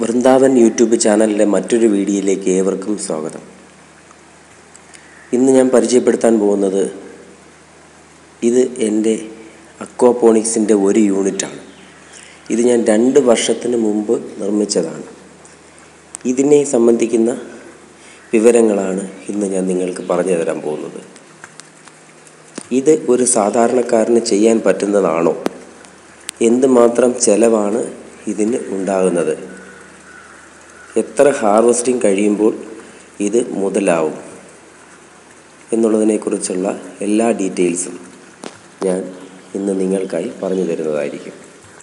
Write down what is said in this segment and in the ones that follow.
Vrindavan YouTube ചാനലിലെ മറ്റൊരു വീഡിയോയിലേക്ക് ഏവർക്കും സ്വാഗതം ഇന്ന് ഞാൻ പരിചയപ്പെടുത്താൻ പോകുന്നത് ഇത് എൻ്റെ അക്വാപോണിക്സിൻ്റെ ഒരു യൂണിറ്റാണ് ഇത് ഞാൻ രണ്ട് വർഷത്തിന് മുമ്പ് നിർമ്മിച്ചതാണ് ഇതിനെ സംബന്ധിക്കുന്ന വിവരങ്ങളാണ് ഇന്ന് ഞാൻ നിങ്ങൾക്ക് പറഞ്ഞു തരാൻ പോകുന്നത് ഇത് ഒരു സാധാരണക്കാരന് ചെയ്യാൻ പറ്റുന്നതാണോ എന്തുമാത്രം ചെലവാണ് ഇതിന് ഉണ്ടാകുന്നത് എത്ര ഹാർവസ്റ്റിംഗ് കഴിയുമ്പോൾ ഇത് മുതലാവും എന്നുള്ളതിനെക്കുറിച്ചുള്ള എല്ലാ ഡീറ്റെയിൽസും ഞാൻ ഇന്ന് നിങ്ങൾക്കായി പറഞ്ഞു തരുന്നതായിരിക്കും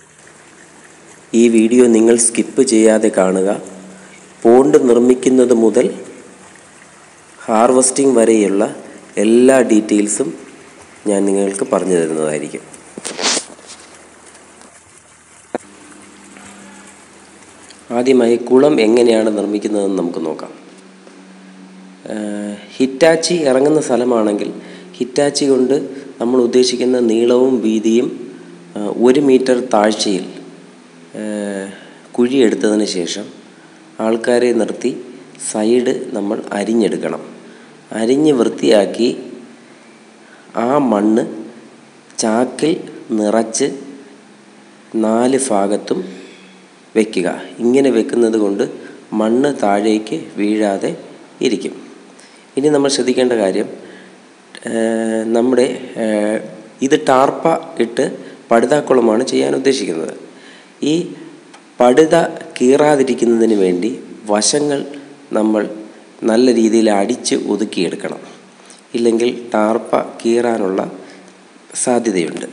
ഈ വീഡിയോ നിങ്ങൾ സ്കിപ്പ് ചെയ്യാതെ കാണുക പോണ്ട് നിർമ്മിക്കുന്നത് മുതൽ ഹാർവസ്റ്റിംഗ് വരെയുള്ള എല്ലാ ഡീറ്റെയിൽസും ഞാൻ നിങ്ങൾക്ക് പറഞ്ഞു തരുന്നതായിരിക്കും ആദ്യമായി കുളം എങ്ങനെയാണ് നിർമ്മിക്കുന്നതെന്ന് നമുക്ക് നോക്കാം ഹിറ്റാച്ചി ഇറങ്ങുന്ന സ്ഥലമാണെങ്കിൽ ഹിറ്റാച്ചി കൊണ്ട് നമ്മൾ ഉദ്ദേശിക്കുന്ന നീളവും വീതിയും ഒരു മീറ്റർ താഴ്ചയിൽ കുഴിയെടുത്തതിന് ശേഷം ആൾക്കാരെ നിർത്തി സൈഡ് നമ്മൾ അരിഞ്ഞെടുക്കണം അരിഞ്ഞ് വൃത്തിയാക്കി ആ മണ്ണ് ചാക്കിൽ നിറച്ച് നാല് ഭാഗത്തും വയ്ക്കുക ഇങ്ങനെ വെക്കുന്നത് കൊണ്ട് മണ്ണ് താഴേക്ക് വീഴാതെ ഇരിക്കും ഇനി നമ്മൾ ശ്രദ്ധിക്കേണ്ട കാര്യം നമ്മുടെ ഇത് ടാർപ്പ ഇട്ട് പടുതാക്കുളമാണ് ചെയ്യാൻ ഉദ്ദേശിക്കുന്നത് ഈ പടുത കീറാതിരിക്കുന്നതിന് വേണ്ടി വശങ്ങൾ നമ്മൾ നല്ല രീതിയിൽ അടിച്ച് ഒതുക്കിയെടുക്കണം ഇല്ലെങ്കിൽ ടാർപ്പ കീറാനുള്ള സാധ്യതയുണ്ട്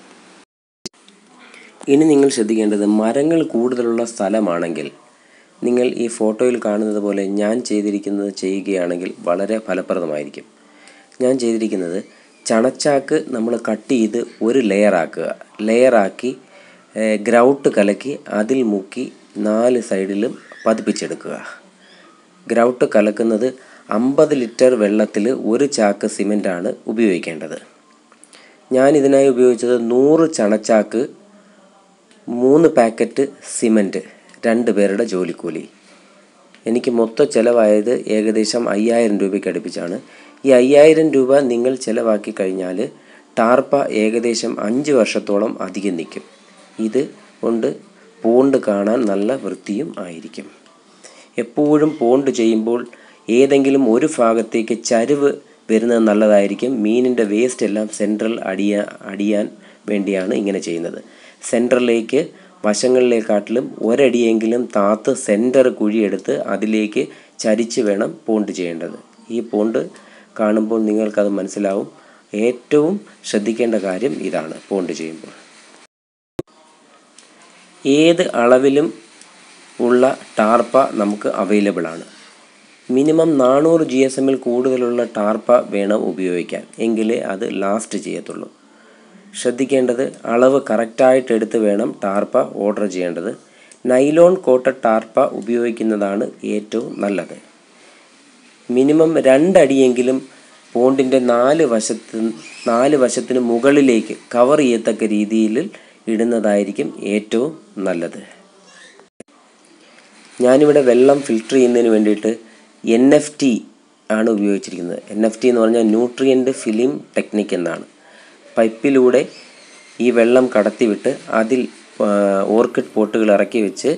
ഇനി നിങ്ങൾ ശ്രദ്ധിക്കേണ്ടത് മരങ്ങൾ കൂടുതലുള്ള സ്ഥലമാണെങ്കിൽ നിങ്ങൾ ഈ ഫോട്ടോയിൽ കാണുന്നത് പോലെ ഞാൻ ചെയ്തിരിക്കുന്നത് ചെയ്യുകയാണെങ്കിൽ വളരെ ഫലപ്രദമായിരിക്കും ഞാൻ ചെയ്തിരിക്കുന്നത് ചണച്ചാക്ക് നമ്മൾ കട്ട് ചെയ്ത് ഒരു ലെയറാക്കുക ലെയറാക്കി ഗ്രൗട്ട് കലക്കി അതിൽ മുക്കി നാല് സൈഡിലും പതിപ്പിച്ചെടുക്കുക ഗ്രൗട്ട് കലക്കുന്നത് അമ്പത് ലിറ്റർ വെള്ളത്തിൽ ഒരു ചാക്ക് സിമെൻ്റാണ് ഉപയോഗിക്കേണ്ടത് ഞാൻ ഇതിനായി ഉപയോഗിച്ചത് നൂറ് ചണച്ചാക്ക് മൂന്ന് പാക്കറ്റ് സിമൻറ്റ് രണ്ട് പേരുടെ ജോലിക്കൂലി എനിക്ക് മൊത്തം ചിലവായത് ഏകദേശം അയ്യായിരം രൂപയ്ക്ക് അടുപ്പിച്ചാണ് ഈ അയ്യായിരം രൂപ നിങ്ങൾ ചിലവാക്കി കഴിഞ്ഞാൽ ടാർപ്പ ഏകദേശം അഞ്ച് വർഷത്തോളം അധികം നിൽക്കും ഇത് കൊണ്ട് പോണ്ട് കാണാൻ നല്ല വൃത്തിയും ആയിരിക്കും എപ്പോഴും പോണ്ട് ചെയ്യുമ്പോൾ ഏതെങ്കിലും ഒരു ഭാഗത്തേക്ക് ചരിവ് വരുന്നത് നല്ലതായിരിക്കും മീനിൻ്റെ വേസ്റ്റ് എല്ലാം സെൻട്രൽ അടിയാ അടിയാൻ വേണ്ടിയാണ് ഇങ്ങനെ ചെയ്യുന്നത് സെൻറ്ററിലേക്ക് വശങ്ങളിലേക്കാട്ടിലും ഒരടിയെങ്കിലും താത്ത് സെൻറ്റർ കുഴിയെടുത്ത് അതിലേക്ക് ചരിച്ച് വേണം പോണ്ട് ചെയ്യേണ്ടത് ഈ പോണ്ട് കാണുമ്പോൾ നിങ്ങൾക്കത് മനസ്സിലാവും ഏറ്റവും ശ്രദ്ധിക്കേണ്ട കാര്യം ഇതാണ് പോണ്ട് ചെയ്യുമ്പോൾ ഏത് അളവിലും ഉള്ള ടാർപ്പ നമുക്ക് അവൈലബിൾ ആണ് മിനിമം നാനൂറ് ജി എസ് എമ്മിൽ കൂടുതലുള്ള ടാർപ്പ വേണം ഉപയോഗിക്കാൻ എങ്കിലേ അത് ലാസ്റ്റ് ചെയ്യത്തുള്ളൂ ശ്രദ്ധിക്കേണ്ടത് അളവ് കറക്റ്റായിട്ട് എടുത്ത് വേണം ടാർപ്പ ഓർഡർ ചെയ്യേണ്ടത് നൈലോൺ കോട്ട ടാർപ്പ ഉപയോഗിക്കുന്നതാണ് ഏറ്റവും നല്ലത് മിനിമം രണ്ടടിയെങ്കിലും പോണ്ടിൻ്റെ നാല് വശത്ത് നാല് വശത്തിന് മുകളിലേക്ക് കവർ ചെയ്യത്തക്ക രീതിയിൽ ഇടുന്നതായിരിക്കും ഏറ്റവും നല്ലത് ഞാനിവിടെ വെള്ളം ഫിൽട്ടർ ചെയ്യുന്നതിന് വേണ്ടിയിട്ട് എൻ എഫ് ടി ആണ് ഉപയോഗിച്ചിരിക്കുന്നത് എൻ എഫ് ടി എന്ന് പറഞ്ഞാൽ ന്യൂട്രിയൻ്റ് ഫിലിം ടെക്നിക്ക് എന്നാണ് പൈപ്പിലൂടെ ഈ വെള്ളം കടത്തിവിട്ട് അതിൽ ഓർക്കിഡ് പോട്ടുകൾ ഇറക്കി വെച്ച്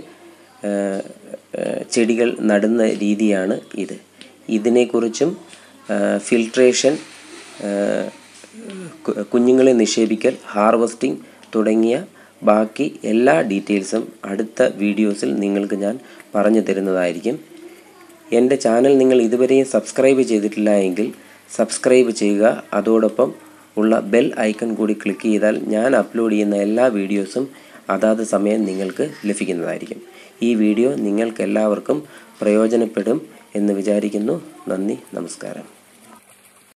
ചെടികൾ നടുന്ന രീതിയാണ് ഇത് ഇതിനെക്കുറിച്ചും ഫിൽട്രേഷൻ കുഞ്ഞുങ്ങളെ നിക്ഷേപിക്കൽ ഹാർവസ്റ്റിംഗ് തുടങ്ങിയ ബാക്കി എല്ലാ ഡീറ്റെയിൽസും അടുത്ത വീഡിയോസിൽ നിങ്ങൾക്ക് ഞാൻ പറഞ്ഞു തരുന്നതായിരിക്കും എൻ്റെ ചാനൽ നിങ്ങൾ ഇതുവരെയും സബ്സ്ക്രൈബ് ചെയ്തിട്ടില്ല എങ്കിൽ സബ്സ്ക്രൈബ് ചെയ്യുക അതോടൊപ്പം ഉള്ള ബെൽ ഐക്കൺ കൂടി ക്ലിക്ക് ചെയ്താൽ ഞാൻ അപ്ലോഡ് ചെയ്യുന്ന എല്ലാ വീഡിയോസും അതാത് സമയം നിങ്ങൾക്ക് ലഭിക്കുന്നതായിരിക്കും ഈ വീഡിയോ നിങ്ങൾക്കെല്ലാവർക്കും പ്രയോജനപ്പെടും എന്ന് വിചാരിക്കുന്നു നന്ദി നമസ്കാരം